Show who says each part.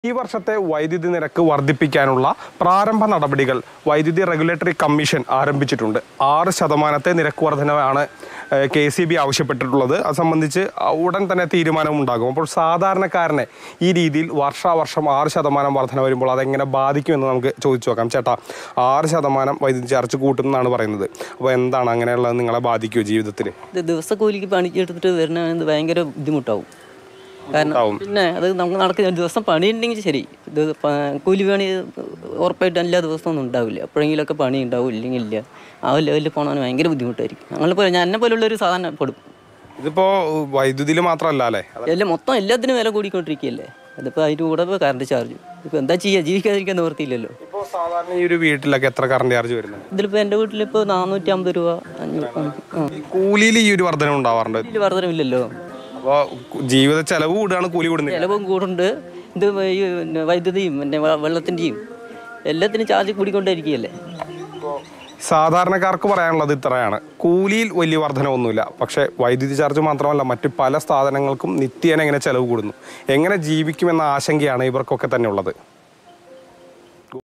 Speaker 1: ഈ വർഷത്തെ വൈദ്യുതി നിരക്ക് വർദ്ധിപ്പിക്കാനുള്ള പ്രാരംഭ നടപടികൾ വൈദ്യുതി റെഗുലേറ്ററി കമ്മീഷൻ ആരംഭിച്ചിട്ടുണ്ട് ആറ് ശതമാനത്തെ നിരക്ക് വർധനവാണ് കെ സി ബി ആവശ്യപ്പെട്ടിട്ടുള്ളത് അത് സംബന്ധിച്ച് ഉടൻ തന്നെ തീരുമാനമുണ്ടാകും അപ്പോൾ സാധാരണക്കാരനെ ഈ രീതിയിൽ വർഷാവർഷം ആറ് ശതമാനം വർധന വരുമ്പോൾ അതെങ്ങനെ ബാധിക്കുമെന്ന് നമുക്ക് ചോദിച്ചു നോക്കാം ചേട്ടാ ആറ് ശതമാനം വൈദ്യുതി ചാർജ് കൂട്ടുമെന്നാണ് പറയുന്നത് അപ്പോൾ എന്താണ് അങ്ങനെയുള്ളത് നിങ്ങളെ ബാധിക്കുമോ ജീവിതത്തിൽ
Speaker 2: ഇത് ദിവസക്കൂലിക്ക് പണിക്കെടുത്തിട്ട് വരുന്നത് ഭയങ്കര ബുദ്ധിമുട്ടാവും കാരണം
Speaker 1: ബുദ്ധിമുട്ടാവും.
Speaker 2: പിന്നെ അത് നമുക്ക് നടക്കുന്ന ദിവസം പണിയുണ്ടെങ്കിൽ ശരി ഇത് പ- കൂലി പണി ഉറപ്പായിട്ട് എല്ലാ ദിവസവും ഒന്നും ഉണ്ടാവില്ല എപ്പോഴെങ്കിലുമൊക്കെ പണി ഉണ്ടാവും ഇല്ലെങ്കിൽ ഇല്ല ആ ലെവലിൽ പോകണവന് ഭയങ്കര ബുദ്ധിമുട്ടായിരിക്കും ഞങ്ങൾ പോലെ ഞാൻ എന്നെ പോലുള്ള ഒരു സാധാരണ പെടും
Speaker 1: ഇതിപ്പോൾ വൈദ്യുതിയിൽ മാത്രമല്ല അല്ലേ
Speaker 2: എല്ലാം മൊത്തം എല്ലാത്തിനും വില കൂടിക്കൊണ്ടിരിക്കുകയല്ലേ അതിപ്പോൾ അതിൻ്റെ കൂടെ ഇപ്പോൾ കറണ്ട് ചാർജ് ഇപ്പോൾ എന്താ ചെയ്യുക ജീവിക്കാതിരിക്കാൻ നിവർത്തിയില്ലല്ലോ
Speaker 1: ഇപ്പോൾ സാധാരണ ഈ ഒരു വീട്ടിലൊക്കെ എത്ര കറണ്ട് ചാർജ് വരുന്നത്
Speaker 2: ഇതിലിപ്പോൾ എൻ്റെ വീട്ടിലിപ്പോൾ നാനൂറ്റി അമ്പത് രൂപ അഞ്ഞൂറ് ആ
Speaker 1: ഈ കൂലിയിൽ ഈ ഒരു വർധന ഉണ്ടാവാറുണ്ട്
Speaker 2: വലിയ വർധനമില്ലല്ലോ
Speaker 1: അപ്പോൾ ജീവിത ചെലവ് കൂടുകയാണ് കൂലി കൂടുന്നില്ല
Speaker 2: ചിലവും കൂടുണ്ട് ഇത് ഈ പിന്നെ വൈദ്യുതിയും പിന്നെ വെ- വെള്ളത്തിൻ്റെയും എല്ലാത്തിനും ചാർജ് കൂടിക്കൊണ്ടേയിരിക്കുകയല്ലേ
Speaker 1: സാധാരണക്കാർക്ക് പറയാനുള്ളത് ഇത്രയാണ് കൂലിയിൽ വലിയ വർധനമൊന്നുമില്ല പക്ഷേ വൈദ്യുതി ചാർജ് മാത്രമല്ല മറ്റ് പല സാധനങ്ങൾക്കും നിത്യേന എങ്ങനെ ചെലവ് കൂടുന്നു എങ്ങനെ ജീവിക്കുമെന്ന ആശങ്കയാണ് ഇവർക്കൊക്കെ തന്നെ ഉള്ളത്